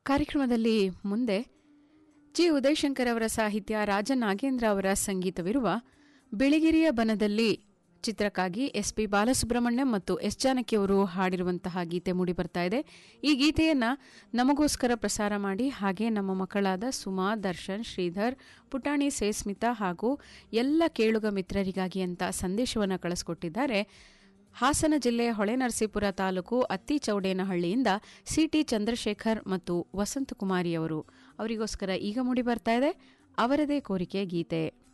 ಕಾರ್ಯಕ್ರಮದಲ್ಲಿ ಮುಂದೆ ಜಿ ಉದಯಶಂಕರ್ ಅವರ ಸಾಹಿತ್ಯ ರಾಜ ನಾಗೇಂದ್ರ ಅವರ ಸಂಗೀತವಿರುವ ಬಿಳಿಗಿರಿಯ ಬನದಲ್ಲಿ ಚಿತ್ರಕ್ಕಾಗಿ ಎಸ್ ಪಿ ಬಾಲಸುಬ್ರಹ್ಮಣ್ಯಂ ಮತ್ತು ಎಸ್ ಜಾನಕಿ ಅವರು ಹಾಡಿರುವಂತಹ ಗೀತೆ ಮೂಡಿಬರ್ತಾ ಇದೆ ಈ ಗೀತೆಯನ್ನ ನಮಗೋಸ್ಕರ ಪ್ರಸಾರ ಮಾಡಿ ಹಾಗೆ ನಮ್ಮ ಮಕ್ಕಳಾದ ಸುಮಾ ದರ್ಶನ್ ಶ್ರೀಧರ್ ಪುಟಾಣಿ ಸೇಸ್ಮಿತಾ ಹಾಗೂ ಎಲ್ಲ ಕೇಳುಗ ಮಿತ್ರರಿಗಾಗಿ ಅಂತ ಸಂದೇಶವನ್ನು ಕಳಿಸ್ಕೊಟ್ಟಿದ್ದಾರೆ ಹಾಸನ ಜಿಲ್ಲೆ ಹೊಳೆನರಸೀಪುರ ತಾಲೂಕು ಅತ್ತಿಚೌಡೇನಹಳ್ಳಿಯಿಂದ ಸಿಟಿ ಚಂದ್ರಶೇಖರ್ ಮತ್ತು ವಸಂತಕುಮಾರಿ ಅವರು ಅವರಿಗೋಸ್ಕರ ಈಗ ಮೂಡಿ ಬರ್ತಾ ಇದೆ ಅವರದೇ ಕೋರಿಕೆ ಗೀತೆ